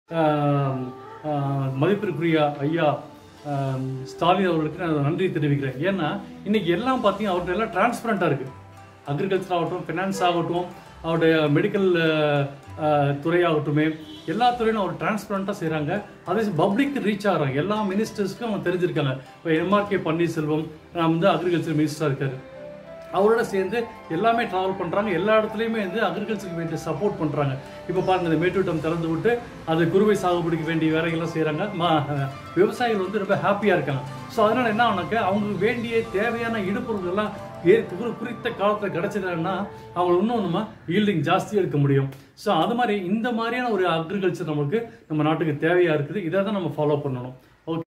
ஆம், ஆ, மதிப்பிற்குரிய ஐயா ஆம், ஸ்டாலின் அவர்களுக்கு நான் நன்றி தெரிவிக்கிறேன் ஏன்னா இன்னைக்கு எல்லாம் பார்த்தீங்கன்னா அவர்கிட்ட எல்லாம் டிரான்ஸ்பரண்டாக இருக்கு அக்ரிகல்ச்சர் ஆகட்டும் ஃபினான்ஸ் ஆகட்டும் அவருடைய மெடிக்கல் துறையாகட்டுமே எல்லா துறையிலும் அவர் டிரான்ஸ்பரண்ட்டாக செய்கிறாங்க அதே பப்ளிக் ரீச் ஆகிறாங்க எல்லா மினிஸ்டர்ஸ்க்கும் அவங்க தெரிஞ்சிருக்காங்க இப்போ எம்ஆர்கே பன்னீர்செல்வம் நான் வந்து அக்ரிகல்ச்சர் மினிஸ்டராக இருக்காரு அவரோட சேர்ந்து எல்லாமே டிராவல் பண்றாங்க எல்லா இடத்துலையுமே வந்து அக்ரிகல்ச்சருக்கு வேண்டிய சப்போர்ட் பண்றாங்க இப்போ பாருங்க இந்த மேட்டூட்டம் திறந்து விட்டு அது குறுவை சாகுபடிக்கு வேண்டிய வேலைகள்லாம் செய்றாங்க ம- விவசாயிகள் வந்து ரொம்ப ஹாப்பியா இருக்காங்க ஸோ அதனால என்ன ஆனாக்க அவங்களுக்கு வேண்டிய தேவையான இடுபொருள்கள்லாம் ஏ- குறி- குறித்த காலத்தில் கிடைச்சதுன்னா அவங்க இன்னும் நம்ம ஈல்டிங் ஜாஸ்தியாக எடுக்க முடியும் ஸோ அது மாதிரி இந்த மாதிரியான ஒரு அக்ரிகல்ச்சர் நமக்கு நம்ம நாட்டுக்கு தேவையா இருக்குது இதை தான் நம்ம ஃபாலோ பண்ணணும்